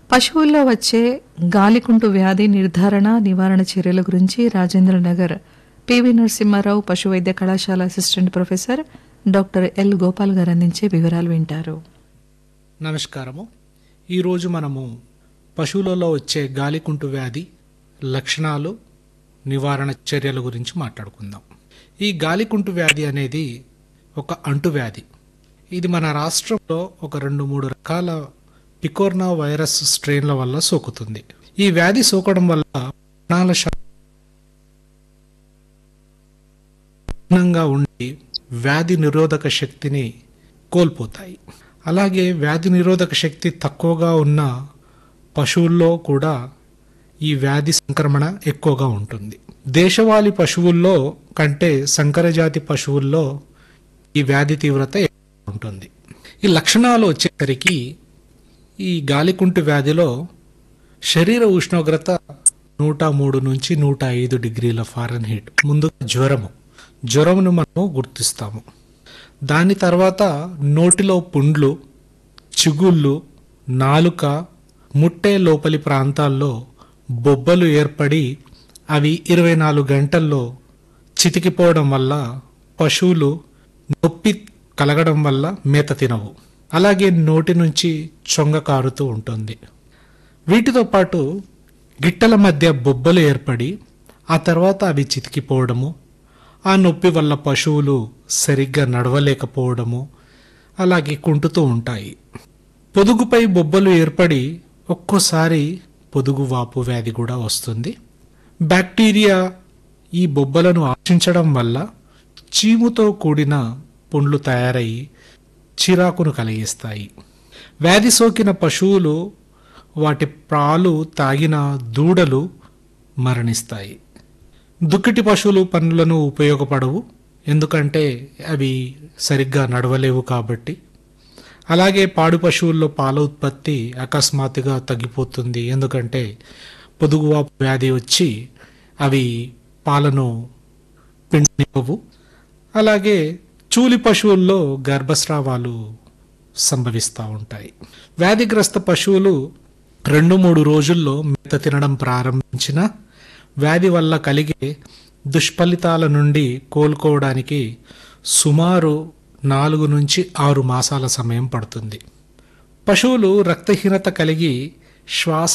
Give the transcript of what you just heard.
పశువుల్లో వచ్చే గాలికుంటు వ్యాధి నిర్ధారణ నివారణ చర్యల గురించి రాజేంద్రనగర్ పివి నరసింహారావు పశు వైద్య కళాశాల assistant professor doctor L Gopal garu అందించే వివరాలు వింటారు నమస్కారము ఈరోజు మనము పశువులలో వచ్చే గాలికుంటు వ్యాధి లక్షణాలు నివారణ చర్యల గురించి మాట్లాడుకుందాం ఈ గాలికుంటు వ్యాధి అనేది ఒక అంటువ్యాధి ఇది మన రాష్ట్రంలో ఒక రెండు మూడు రకాల పికోర్నా వైరస్ స్ట్రెయిన్ల వల్ల సోకుతుంది ఈ వ్యాధి సోకడం వల్ల ప్రాణాల శాతంగా ఉండి వ్యాధి నిరోధక శక్తిని కోల్పోతాయి అలాగే వ్యాధి నిరోధక శక్తి తక్కువగా ఉన్న పశువుల్లో కూడా ఈ వ్యాధి సంక్రమణ ఎక్కువగా ఉంటుంది దేశవాళీ పశువుల్లో కంటే సంకరజాతి పశువుల్లో ఈ వ్యాధి తీవ్రత ఎక్కువ ఉంటుంది ఈ లక్షణాలు వచ్చేసరికి ఈ గాలికుంటు వ్యాధిలో శరీర ఉష్ణోగ్రత నూట మూడు నుంచి నూట ఐదు డిగ్రీల ఫారెన్హీట్ ముందు జ్వరము జ్వరమును మనము గుర్తిస్తాము దాని తర్వాత నోటిలో పుండ్లు చిగుళ్ళు నాలుక ముట్టె లోపలి ప్రాంతాల్లో బొబ్బలు ఏర్పడి అవి ఇరవై నాలుగు గంటల్లో చితికిపోవడం వల్ల పశువులు నొప్పి కలగడం వల్ల మేత తినవు అలాగే నోటి నుంచి చొంగ కారుతూ ఉంటుంది వీటితో పాటు గిట్టల మధ్య బొబ్బలు ఏర్పడి ఆ తర్వాత అవి చితికిపోవడము ఆ నొప్పి వల్ల పశువులు సరిగ్గా నడవలేకపోవడము అలాగే కుంటుతూ ఉంటాయి పొదుగుపై బొబ్బలు ఏర్పడి ఒక్కోసారి పొదుగు వాపు వ్యాధి కూడా వస్తుంది బ్యాక్టీరియా ఈ బొబ్బలను ఆశించడం వల్ల చీముతో కూడిన పుండ్లు తయారై చిరాకును కలిగిస్తాయి వ్యాధి సోకిన పశువులు వాటి పాలు తాగిన దూడలు మరణిస్తాయి దుక్కిటి పశువులు పనులను ఉపయోగపడవు ఎందుకంటే అవి సరిగ్గా నడవలేవు కాబట్టి అలాగే పాడు పశువుల్లో పాల ఉత్పత్తి అకస్మాత్తుగా తగ్గిపోతుంది ఎందుకంటే పొదుగువాపు వ్యాధి వచ్చి అవి పాలను పిండివ్వవు అలాగే చూలి పశువుల్లో గర్భస్రావాలు సంభవిస్తూ ఉంటాయి వ్యాధిగ్రస్త పశువులు రెండు మూడు రోజుల్లో మేత తినడం ప్రారంభించిన వ్యాధి వల్ల కలిగే దుష్ఫలితాల నుండి కోలుకోవడానికి సుమారు నాలుగు నుంచి ఆరు మాసాల సమయం పడుతుంది పశువులు రక్తహీనత కలిగి శ్వాస